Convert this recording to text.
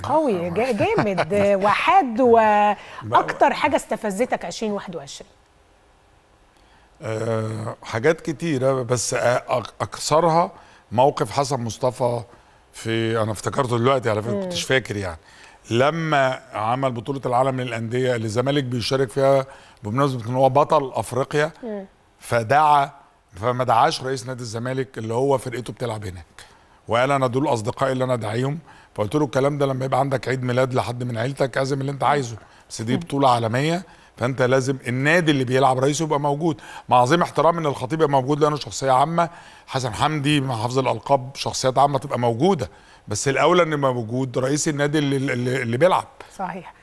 قوي جا- جامد وحاد واكتر حاجه استفزتك 2021 آه، حاجات كتيرة بس أ- أكثرها موقف حسن مصطفى في أنا افتكرته دلوقتي على فكرة كنتش فاكر يعني لما عمل بطولة العالم للأندية اللي الزمالك بيشارك فيها بمناسبة إن هو بطل أفريقيا فدعا فما دعاش رئيس نادي الزمالك اللي هو فرقته بتلعب هناك وقال أنا دول أصدقائي اللي أنا داعيهم فقلت له الكلام ده لما يبقى عندك عيد ميلاد لحد من عيلتك اعزم اللي أنت عايزه بس دي بطولة عالمية فانت لازم النادي اللي بيلعب رئيسه يبقى موجود مع عظيم احترام ان الخطيب يبقى موجود لانه شخصيه عامه حسن حمدي مع حفظ الالقاب شخصيات عامه تبقى موجوده بس الاولى ان يبقى موجود رئيس النادي اللي, اللي, اللي بيلعب صحيح